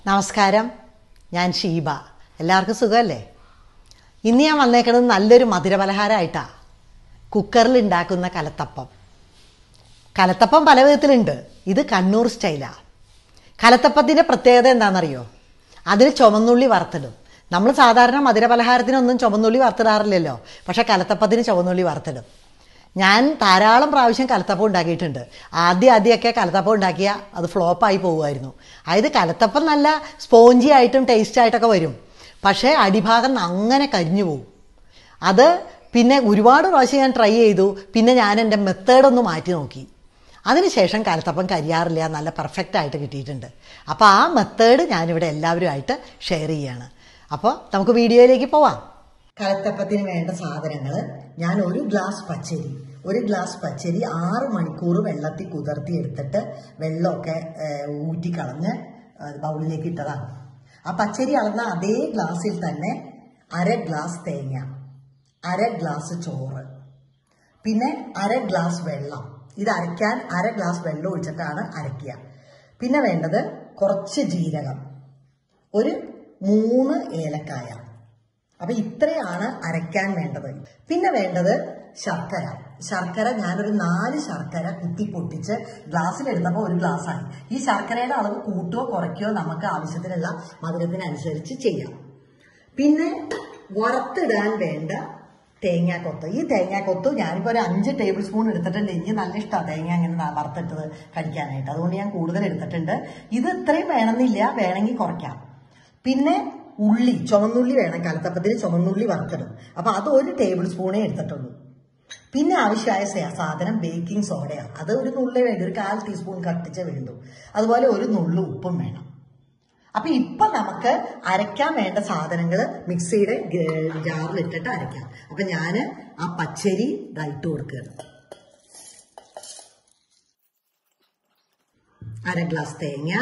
നമസ്കാരം ഞാൻ ഷീബ എല്ലാവർക്കും സുഖമല്ലേ ഇന്ന് ഞാൻ വന്നേക്കുന്നത് നല്ലൊരു മധുരപലഹാരമായിട്ടാണ് കുക്കറിൽ ഉണ്ടാക്കുന്ന കലത്തപ്പം കലത്തപ്പം പല വിധത്തിലുണ്ട് ഇത് കണ്ണൂർ സ്റ്റൈലാണ് കലത്തപ്പത്തിൻ്റെ പ്രത്യേകത എന്താണെന്നറിയോ അതിൽ ചുവന്നുള്ളി വറുത്തിടും നമ്മൾ സാധാരണ മധുരപലഹാരത്തിനൊന്നും ചുവന്നുള്ളി വറുത്തിടാറില്ലല്ലോ പക്ഷേ കലത്തപ്പത്തിന് ചുവന്നുള്ളി വറുത്തിടും ഞാൻ ധാരാളം പ്രാവശ്യം കലത്തപ്പം ഉണ്ടാക്കിയിട്ടുണ്ട് ആദ്യം ആദ്യമൊക്കെ കലത്തപ്പം ഉണ്ടാക്കിയ അത് ഫ്ലോപ്പായി പോകുമായിരുന്നു അതായത് കലത്തപ്പം നല്ല സ്പോഞ്ചി ആയിട്ടും ടേസ്റ്റ് ആയിട്ടൊക്കെ വരും പക്ഷേ അടിഭാഗം അങ്ങനെ കരിഞ്ഞു പോകും അത് പിന്നെ ഒരുപാട് പ്രാവശ്യം ഞാൻ ട്രൈ ചെയ്തു പിന്നെ ഞാൻ എൻ്റെ മെത്തേഡ് ഒന്ന് മാറ്റി നോക്കി അതിനുശേഷം കലത്തപ്പം കരിയാറില്ല നല്ല പെർഫെക്റ്റ് ആയിട്ട് കിട്ടിയിട്ടുണ്ട് അപ്പോൾ ആ മെത്തേഡ് ഞാനിവിടെ എല്ലാവരുമായിട്ട് ഷെയർ ചെയ്യാണ് അപ്പോൾ നമുക്ക് വീഡിയോയിലേക്ക് പോവാം കലത്തപ്പത്തിന് വേണ്ട സാധനങ്ങൾ ഞാൻ ഒരു ഗ്ലാസ് പച്ചരി ഒരു ഗ്ലാസ് പച്ചരി ആറ് മണിക്കൂർ വെള്ളത്തിൽ കുതിർത്തി എടുത്തിട്ട് വെള്ളമൊക്കെ ഏഹ്, ഊറ്റിക്കളഞ്ഞ് ഏഹ്, ബൗളിലേക്ക് ഇട്ടതാണ് ആ പച്ചരി അളന്ന അതേ ഗ്ലാസ്സിൽ തന്നെ അര ഗ്ലാസ് തേങ്ങ അര ഗ്ലാസ് ചോറ് പിന്നെ അര ഗ്ലാസ് വെള്ളം ഇത് അരയ്ക്കാൻ അര ഗ്ലാസ് വെള്ളം ഒഴിച്ചിട്ടാണ് അരയ്ക്കുക പിന്നെ വേണ്ടത് കുറച്ച് ജീരകം ഒരു മൂന്ന് ഏലക്കായ അപ്പൊ ഇത്രയാണ് അരയ്ക്കാൻ വേണ്ടത് പിന്നെ വേണ്ടത് ശർക്കര ശർക്കര ഞാനൊരു നാല് ശർക്കര കുത്തി പൊട്ടിച്ച് ഗ്ലാസ്സിലെടുത്തപ്പോൾ ഒരു ഗ്ലാസ്സായി ഈ ശർക്കരയുടെ അളവ് കൂട്ടുകയോ കുറയ്ക്കുകയോ നമുക്ക് ആവശ്യത്തിനുള്ള മധുരത്തിനനുസരിച്ച് ചെയ്യാം പിന്നെ വറുത്തിടാൻ വേണ്ട തേങ്ങാക്കൊത്ത് ഈ തേങ്ങാക്കൊത്ത് ഞാനിപ്പോൾ ഒരു അഞ്ച് ടേബിൾ സ്പൂൺ എടുത്തിട്ടുണ്ട് എനിക്ക് നല്ല ഇഷ്ടമാണ് തേങ്ങ അങ്ങനെ ന- വറുത്തിട്ടത് കഴിക്കാനായിട്ട് അതുകൊണ്ട് ഞാൻ കൂടുതൽ എടുത്തിട്ടുണ്ട് ഇത് ഇത്രയും വേണമെന്നില്ല വേണമെങ്കിൽ കുറയ്ക്കാം പിന്നെ ഉള്ളി ചുവന്നുള്ളി വേണം കലത്തപ്പത്തിന് ചുവന്നുള്ളി വറുത്തിടും അപ്പൊ അത് ഒരു ടേബിൾ സ്പൂണേ എടുത്തിട്ടുള്ളൂ പിന്നെ ആവശ്യമായ സ- സാധനം ബേക്കിംഗ് സോഡയാണ് അത് ഒരു നുള്ളേ വേണ്ടി ഒരു കാൽ ടീസ്പൂൺ കട്ടിച്ചേ വേണ്ടു അതുപോലെ ഒരു നുള്ളു ഉപ്പും വേണം അപ്പൊ ഇപ്പൊ നമുക്ക് അരയ്ക്കാൻ വേണ്ട സാധനങ്ങൾ മിക്സിയുടെ ഗ- ജാറിലിട്ടിട്ട് അരയ്ക്കാം അപ്പൊ ഞാന് ആ പച്ചരി ദാ ഇട്ട് കൊടുക്കുകയാണ് അര ഗ്ലാസ് തേങ്ങ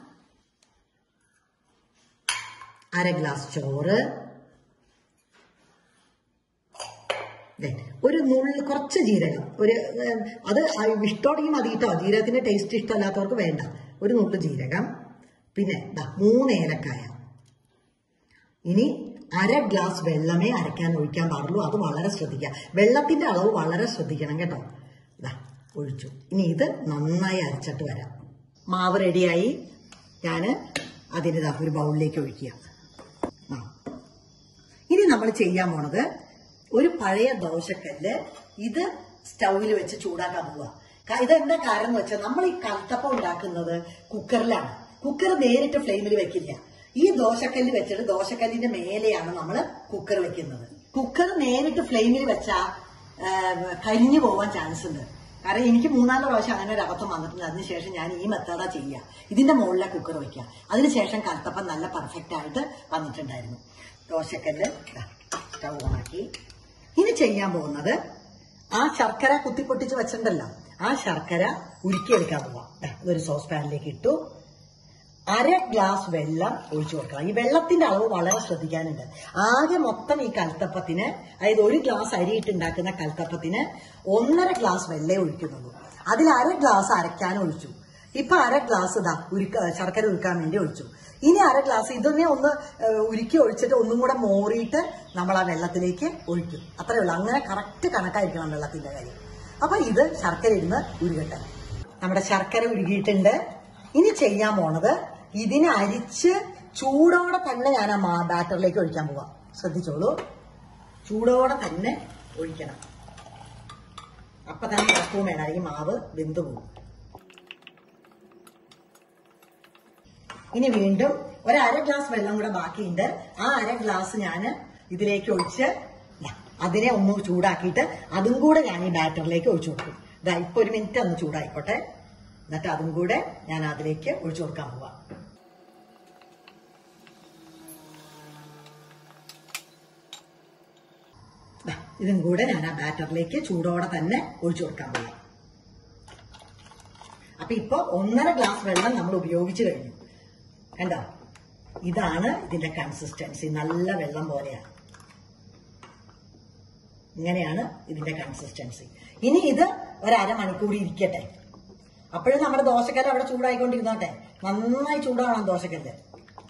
അര ഗ്ലാസ് ചോറ് ദേ, ഒരു നുള്ളി കുറച്ച് ജീരകം ഒരു ഏഹ്, അത് ഇഷ്ടമുണ്ടെങ്കിൽ മതി കേട്ടോ ജീരകത്തിന്റെ ടേസ്റ്റ് ഇഷ്ടമല്ലാത്തവർക്ക് വേണ്ട ഒരു നുള്ളു ജീരകം പിന്നെ ദാ, മൂന്ന് ഏലക്കായ ഇനി അര ഗ്ലാസ് വെള്ളമേ അരയ്ക്കാൻ ഒഴിക്കാൻ പാടുള്ളൂ അത് വളരെ ശ്രദ്ധിക്കുക വെള്ളത്തിന്റെ അളവ് വളരെ ശ്രദ്ധിക്കണം കേട്ടോ ദാ, ഒഴിച്ചു ഇനി ഇത് നന്നായി അരച്ചിട്ട് വരാം മാവ് റെഡിയായി ഞാൻ അതിന് ദാ ഒരു ബൗളിലേക്ക് ഒഴിക്കുക ആ ഇനി നമ്മൾ ചെയ്യാൻ പോണത് ഒരു പഴയ ദോശക്കല്ല് ഇത് സ്റ്റൗവിൽ വെച്ച് ചൂടാക്കാൻ പോവുക ക- ഇതെന്താ കാരണം എന്ന് വെച്ചാൽ നമ്മൾ ഈ കലത്തപ്പം ഉണ്ടാക്കുന്നത് കുക്കറിലാണ് കുക്കർ നേരിട്ട് ഫ്ലെയിമിൽ വെക്കില്ല ഈ ദോശക്കല്ല് വെച്ചിട്ട് ദോശക്കല്ലിന്റെ മേലെയാണ് നമ്മൾ കുക്കർ വെക്കുന്നത് കുക്കർ നേരിട്ട് ഫ്ലെയിമിൽ വെച്ചാൽ കരിഞ്ഞു പോവാൻ ചാൻസ് ഉണ്ട് കാരണം എനിക്ക് മൂന്നാല് പ്രാവശ്യം അങ്ങനെ ഒരു അബദ്ധം വന്നിട്ടുണ്ട് അതിനുശേഷം ഞാൻ ഈ മെത്തേഡാ ചെയ്യുക ഇതിന്റെ മുകളിലെ കുക്കർ വെക്കുക അതിനുശേഷം കലത്തപ്പം നല്ല പെർഫെക്റ്റ് ആയിട്ട് വന്നിട്ടുണ്ടായിരുന്നു ദോശക്കല്ല് സ്റ്റൗ ഓണാക്കി ഇനി ചെയ്യാൻ പോകുന്നത് ആ ശർക്കര കുത്തിപ്പൊട്ടിച്ച് വെച്ചിട്ടുണ്ടല്ലോ ആ ശർക്കര ഉരുക്കിയെടുക്കാൻ പോവാം ദാ, ഇതൊരു സോസ് പാനിലേക്ക് ഇട്ടു അര ഗ്ലാസ് വെള്ളം ഒഴിച്ചു കൊടുക്കണം ഈ വെള്ളത്തിന്റെ അളവ് വളരെ ശ്രദ്ധിക്കാനുണ്ട് ആകെ മൊത്തം ഈ കൽത്തപ്പത്തിന് അതായത് ഒരു ഗ്ലാസ് അരി ഇട്ടുണ്ടാക്കുന്ന കൽത്തപ്പത്തിന് ഒന്നര ഗ്ലാസ് വെള്ളേ ഒഴിക്കുന്നുള്ളൂ അതിൽ അര ഗ്ലാസ് അരയ്ക്കാൻ ഒഴിച്ചു ഇപ്പൊ അര ഗ്ലാസ് ഇതാ ഉരുക്ക ശർക്കര ഉരുക്കാൻ വേണ്ടി ഒഴിച്ചു ഇനി അര ഗ്ലാസ് ഇതൊന്നെ ഒന്ന് ഏഹ്, ഉരുക്കി ഒഴിച്ചിട്ട് ഒന്നും കൂടെ മോറിയിട്ട് നമ്മൾ ആ വെള്ളത്തിലേക്ക് ഒഴിക്കും അത്രേ ഉള്ളൂ അങ്ങനെ കറക്റ്റ് കണക്കായിരിക്കണം വെള്ളത്തിന്റെ കാര്യം അപ്പൊ ഇത് ശർക്കര ഇരുന്ന് ഉരുകട്ടെ നമ്മുടെ ശർക്കര ഉരുകിയിട്ടുണ്ട് ഇനി ചെയ്യാൻ പോണത് ഇതിനെ അരിച്ച് ചൂടോടെ തന്നെ ഞാൻ ആ മാ- ബാറ്ററിലേക്ക് ഒഴിക്കാൻ പോവാം ശ്രദ്ധിച്ചോളൂ ചൂടോടെ തന്നെ ഒഴിക്കണം അപ്പൊ തന്നെ ഇറക്കവും വേണം അല്ലെങ്കിൽ മാവ് വെന്ത് പോകും ഇനി വീണ്ടും ഒരു അര ഗ്ലാസ് വെള്ളം കൂടെ ബാക്കിയുണ്ട് ആ അര ഗ്ലാസ് ഞാൻ ഇതിലേക്ക് ഒഴിച്ച് ദാ, അതിനെ ഒന്ന് ചൂടാക്കിയിട്ട് അതും കൂടെ ഞാൻ ഈ ബാറ്ററിലേക്ക് ഒഴിച്ചു കൊടുക്കും ഇതാ ഇപ്പൊ ഒരു മിനിറ്റ് ഒന്ന് ചൂടായിക്കോട്ടെ എന്നിട്ട് അതും കൂടെ ഞാൻ അതിലേക്ക് ഒഴിച്ചു കൊടുക്കാൻ പോവാം ദാ, ഇതും കൂടെ ഞാൻ ആ ബാറ്ററിലേക്ക് ചൂടോടെ തന്നെ ഒഴിച്ചു കൊടുക്കാൻ പോവാം അപ്പൊ ഇപ്പൊ ഒന്നര ഗ്ലാസ് വെള്ളം നമ്മൾ ഉപയോഗിച്ചു കഴിഞ്ഞു കണ്ടോ ഇതാണ് ഇതിന്റെ കൺസിസ്റ്റൻസി നല്ല വെള്ളം പോലെയാണ് ഇങ്ങനെയാണ് ഇതിന്റെ കൺസിസ്റ്റൻസി ഇനി ഇത് ഒരു അരമണിക്കൂർ ഇരിക്കട്ടെ അപ്പോഴും നമ്മുടെ ദോശക്കല്ല് അവിടെ ചൂടായിക്കൊണ്ടിരുന്നോട്ടെ നന്നായി ചൂടാവണം ദോശക്കല്ല്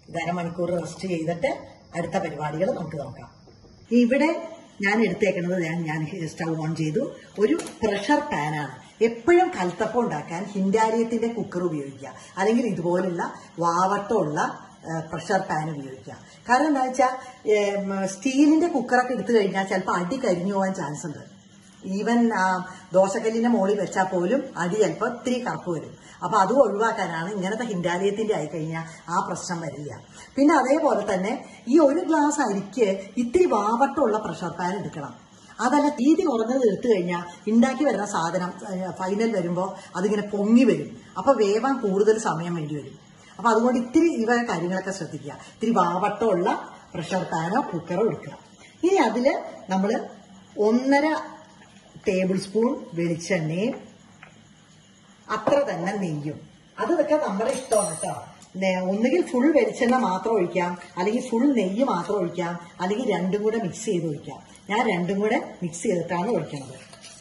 ഇത് അരമണിക്കൂർ റെസ്റ്റ് ചെയ്തിട്ട് അടുത്ത പരിപാടികൾ നമുക്ക് നോക്കാം ഇവിടെ ഞാൻ എടുത്തേക്കുന്നത് ഞാൻ ഞാൻ സ്റ്റൗ ഓൺ ചെയ്തു ഒരു പ്രഷർ പാനാണ് എപ്പോഴും കൽത്തപ്പം ഉണ്ടാക്കാൻ ഹിൻഡാരിയത്തിന്റെ കുക്കർ ഉപയോഗിക്കുക അല്ലെങ്കിൽ ഇതുപോലുള്ള വാവട്ടമുള്ള പ്രഷർ പാൻ ഉപയോഗിക്കുക കാരണം എന്താ വെച്ചാൽ സ്റ്റീലിന്റെ കുക്കറൊക്കെ എടുത്തു കഴിഞ്ഞാൽ ചിലപ്പോൾ അടി കരിഞ്ഞു പോകാൻ ചാൻസ് ഉണ്ട് ഈവൻ ആ, ദോശക്കല്ലിന്റെ മുകളിൽ വെച്ചാൽ പോലും അടി ചിലപ്പോൾ ഇത്തിരി കറുപ്പ് വരും അപ്പൊ അത് ഒഴിവാക്കാനാണ് ഇങ്ങനത്തെ ഹിൻഡാലിയത്തിന്റെ ആയി കഴിഞ്ഞാൽ ആ പ്രശ്നം വരില്ല പിന്നെ അതേപോലെ തന്നെ ഈ ഒരു ഗ്ലാസ് അരിക്ക് ഇത്തിരി വാവട്ടമുള്ള പ്രഷർ പാൻ എടുക്കണം അതല്ല തീതി കുറഞ്ഞത് എടുത്തു കഴിഞ്ഞാൽ ഉണ്ടാക്കി വരുന്ന സാധനം ഫൈനൽ വരുമ്പോൾ അതിങ്ങനെ പൊങ്ങി വരും അപ്പൊ വേവാൻ കൂടുതൽ സമയം വേണ്ടി വരും അപ്പൊ അതുകൊണ്ട് ഇത്തിരി ഇവ കാര്യങ്ങളൊക്കെ ശ്രദ്ധിക്കുക ഇത്തിരി വാവട്ടമുള്ള പ്രഷർ പാനോ കുക്കറോ എടുക്കുക ഇനി അതില് നമ്മൾ ഒന്നര ടേബിൾ സ്പൂൺ വെളിച്ചെണ്ണയും അത്ര തന്നെ നെയ്യും അതൊക്കെ നമ്മുടെ ഇഷ്ടമാണ് കേട്ടോ നെ- ഒന്നുകിൽ ഫുൾ വെളിച്ചെണ്ണ മാത്രം ഒഴിക്കാം അല്ലെങ്കിൽ ഫുൾ നെയ്യ് മാത്രം ഒഴിക്കാം അല്ലെങ്കിൽ രണ്ടും കൂടെ മിക്സ് ചെയ്ത് ഒഴിക്കാം ഞാൻ രണ്ടും കൂടെ മിക്സ് ചെയ്തിട്ടാണ് ഒഴിക്കുന്നത്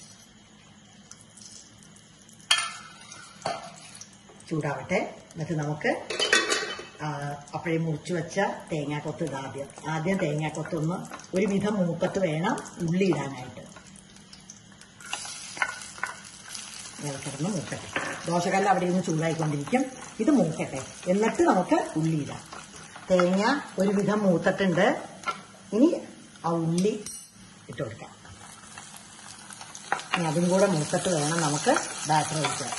ചൂടാവട്ടെ എന്നിട്ട് നമുക്ക് ആ, അപ്പോഴേ മുറിച്ചു വെച്ച തേങ്ങാക്കൊത്ത് ഇടാം ആദ്യം ആദ്യം തേങ്ങാക്കൊത്ത് ഒന്ന് ഒരുവിധം മൂപ്പത്ത് വേണം ഉള്ളി ഇടാനായിട്ട് കിടന്ന് മൂക്കട്ടെ ദോശക്കല്ല് അവിടെ ഇരുന്ന് ചൂടായിക്കൊണ്ടിരിക്കും ഇത് മൂക്കട്ടെ എന്നിട്ട് നമുക്ക് ഉള്ളി ഇടാം തേങ്ങ ഒരുവിധം മൂത്തിട്ടുണ്ട് ഇനി ആ ഉള്ളി ഇട്ട് കൊടുക്കാം ഇനി അതും കൂടെ മൂത്തിട്ട് വേണം നമുക്ക് ബാറ്റർ ഒഴിക്കാൻ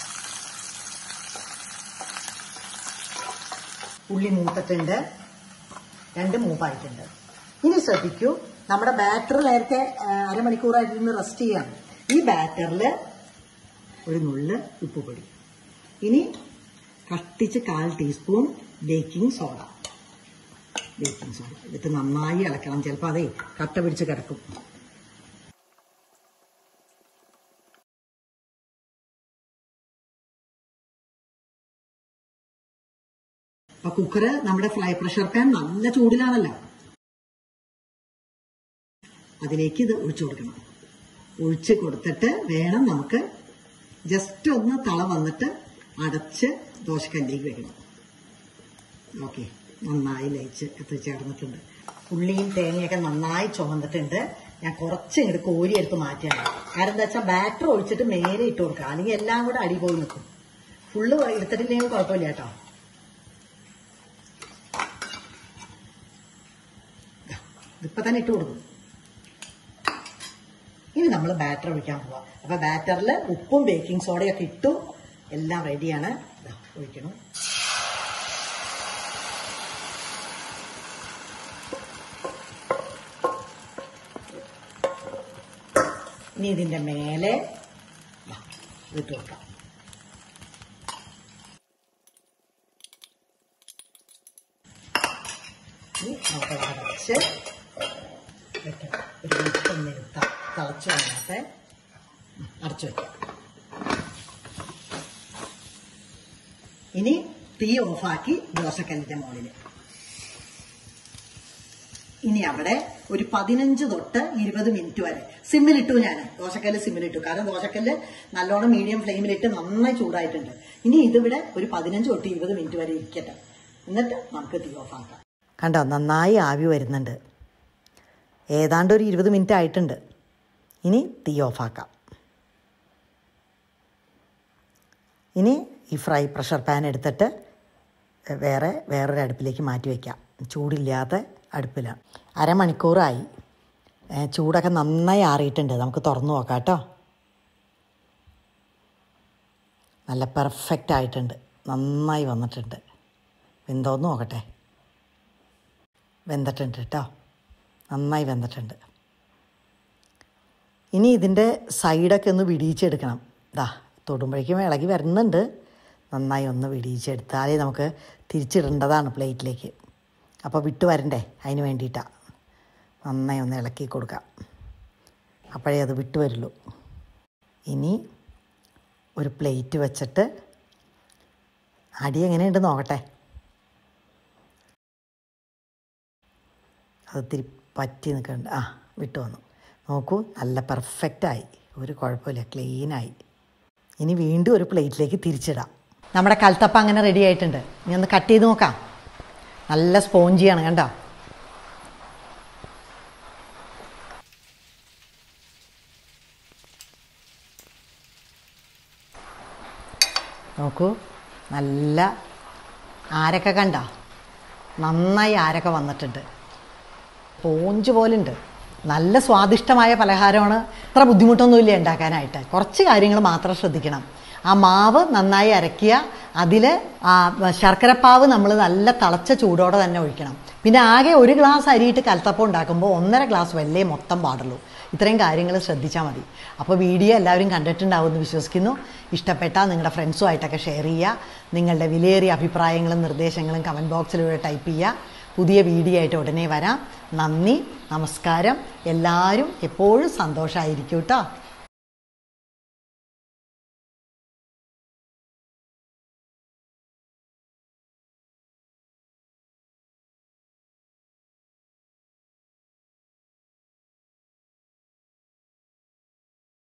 ഉള്ളി മൂത്തിട്ടുണ്ട് രണ്ട് മൂപ്പായിട്ടുണ്ട് ഇനി ശ്രദ്ധിക്കൂ നമ്മുടെ ബാറ്റർ നേരത്തെ ആ, അരമണിക്കൂറായിട്ട് റെസ്റ്റ് ചെയ്യാം ഈ ബാറ്ററിൽ ഒരു നുള്ള് ഉപ്പുപൊടി ഇനി കട്ടിച്ച് കാൽ teaspoon baking soda baking soda എന്നിട്ട് നന്നായി ഇളക്കണം ചിലപ്പോൾ അതേ കട്ട പിടിച്ച് കിടക്കും അപ്പൊ കുക്കറ് നമ്മുടെ ഫ്രൈ പ്രഷർ പാൻ നല്ല ചൂടിലാണല്ലോ അതിലേക്ക് ഇത് ഒഴിച്ചു കൊടുക്കണം ഒഴിച്ച് കൊടുത്തിട്ട് വേണം നമുക്ക് ജസ്റ്റ് ഒന്ന് തള വന്നിട്ട് അടച്ച് ദോശക്കല്ലേക്ക് വെക്കണം ഓക്കെ നന്നായി ലയിച്ച് എത്തിച്ചേർന്നിട്ടുണ്ട് ഉള്ളിയും തേങ്ങയൊക്കെ നന്നായി ചുമന്നിട്ടുണ്ട് ഞാൻ കുറച്ച് ഇങ്ങോട്ട് കോരി എടുത്ത് മാറ്റിയാണ് കാരണം എന്താ വെച്ചാൽ ബാറ്റർ ഒഴിച്ചിട്ട് മേലെ ഇട്ട് കൊടുക്കുക അല്ലെങ്കിൽ എല്ലാം കൂടെ അടി പോയി നിൽക്കും ഫുള്ള് എടുത്തിട്ടില്ലെങ്കിൽ കുഴപ്പമില്ല കേട്ടോ ഇതിപ്പോ തന്നെ ഇട്ട് കൊടുക്കും ഇനി നമ്മൾ ബാറ്റർ ഒഴിക്കാൻ പോവാം അപ്പൊ ബാറ്ററിൽ ഉപ്പും ബേക്കിംഗ് സോഡയൊക്കെ ഇട്ടു എല്ലാം റെഡിയാണ് ദാ, ഒഴിക്കണം ഇനി ഇതിന്റെ മേലെ ദാ, ഇട്ട് കൊടുക്കാം ഇനി നമുക്ക് അടച്ച് വെക്കണം ഒരു മിനിറ്റ് ഒന്ന് ഇരുത്താം തിളച്ച് വന്നിട്ട് അടച്ചു വെക്കാം ഇനി തീ ഓഫാക്കി ദോശക്കല്ലിന്റെ മുകളിൽ ഇനി അവിടെ ഒരു പതിനഞ്ച് തൊട്ട് ഇരുപത് മിനിറ്റ് വരെ സിമ്മിലിട്ടു ഞാൻ ദോശക്കല്ല് സിമ്മിലിട്ടു കാരണം ദോശക്കല്ല് നല്ലോണം മീഡിയം ഫ്ലെയിമിലിട്ട് നന്നായി ചൂടായിട്ടുണ്ട് ഇനി ഇതിവിടെ ഒരു പതിനഞ്ച് തൊട്ട് ഇരുപത് മിനിറ്റ് വരെ ഇരിക്കട്ടെ എന്നിട്ട് നമുക്ക് തീ ഓഫാക്കാം കണ്ടോ നന്നായി ആവി വരുന്നുണ്ട് ഏതാണ്ട് ഒരു ഇരുപത് മിനിറ്റ് ആയിട്ടുണ്ട് ഇനി തീ ഓഫാക്കാം ഇനി ഈ ഫ്രൈ പ്രഷർ പാൻ എടുത്തിട്ട് വേറെ വേറൊരു അടുപ്പിലേക്ക് മാറ്റി വയ്ക്കാം ചൂടില്ലാത്ത അടുപ്പിലാണ് അരമണിക്കൂറായി ഏ, ചൂടൊക്കെ നന്നായി ആറിയിട്ടുണ്ട് നമുക്ക് തുറന്നു നോക്കാം കേട്ടോ നല്ല പെർഫെക്റ്റ് ആയിട്ടുണ്ട് നന്നായി വന്നിട്ടുണ്ട് വെന്തോന്ന് നോക്കട്ടെ വെന്തിട്ടുണ്ട് കേട്ടോ നന്നായി വെന്തിട്ടുണ്ട് ഇനി ഇതിൻ്റെ സൈഡൊക്കെ ഒന്ന് വിടിയിച്ചെടുക്കണം ദാ തൊടുമ്പോഴേക്കും ഇളകി വരുന്നുണ്ട് നന്നായി ഒന്ന് വിടിയിച്ചെടുത്താലേ നമുക്ക് തിരിച്ചിടേണ്ടതാണ് പ്ലേറ്റിലേക്ക് അപ്പോൾ വിട്ട് വരണ്ടേ അതിന് വേണ്ടിയിട്ടാണ് നന്നായി ഒന്ന് ഇളക്കി കൊടുക്കാം അപ്പോഴേ അത് വിട്ട് വരുള്ളൂ ഇനി ഒരു പ്ലേറ്റ് വെച്ചിട്ട് അടി എങ്ങനെയുണ്ട് നോക്കട്ടെ അത് ഇത്തിരി പറ്റി നിൽക്കുന്നുണ്ട് ആ വിട്ടു വന്നു നോക്കൂ നല്ല പെർഫെക്റ്റായി ഒരു കുഴപ്പമില്ല ക്ലീനായി ഇനി വീണ്ടും ഒരു പ്ലേറ്റിലേക്ക് തിരിച്ചിടാം നമ്മുടെ കൽത്തപ്പ അങ്ങനെ റെഡി ആയിട്ടുണ്ട് ഇനി ഒന്ന് കട്ട് ചെയ്ത് നോക്കാം നല്ല സ്പോഞ്ചിയാണ് കണ്ടോ നോക്കൂ നല്ല ആരൊക്കെ കണ്ട നന്നായി ആരൊക്കെ വന്നിട്ടുണ്ട് പോഞ്ച് പോലുണ്ട് നല്ല സ്വാദിഷ്ടമായ പലഹാരമാണ് ഇത്ര ബുദ്ധിമുട്ടൊന്നുമില്ല ഉണ്ടാക്കാനായിട്ട് കുറച്ച് കാര്യങ്ങൾ മാത്രം ശ്രദ്ധിക്കണം ആ മാവ് നന്നായി അരയ്ക്കുക അതിൽ ആ ശർക്കരപ്പാവ് നമ്മൾ നല്ല തിളച്ച ചൂടോടെ തന്നെ ഒഴിക്കണം പിന്നെ ആകെ ഒരു ഗ്ലാസ് അരിയിട്ട് കലത്തപ്പം ഉണ്ടാക്കുമ്പോൾ ഒന്നര ഗ്ലാസ് വെള്ളേ മൊത്തം പാടുള്ളൂ ഇത്രയും കാര്യങ്ങൾ ശ്രദ്ധിച്ചാൽ മതി അപ്പോൾ വീഡിയോ എല്ലാവരും കണ്ടിട്ടുണ്ടാവുമെന്ന് വിശ്വസിക്കുന്നു ഇഷ്ടപ്പെട്ടാൽ നിങ്ങളുടെ ഫ്രണ്ട്സുമായിട്ടൊക്കെ ഷെയർ ചെയ്യുക നിങ്ങളുടെ വിലയേറിയ അഭിപ്രായങ്ങളും നിർദ്ദേശങ്ങളും കമൻറ്റ് ബോക്സിലൂടെ ടൈപ്പ് ചെയ്യുക പുതിയ വീഡിയോ ആയിട്ട് ഉടനെ വരാം നന്ദി നമസ്കാരം എല്ലാവരും എപ്പോഴും സന്തോഷമായിരിക്കും കേട്ടോ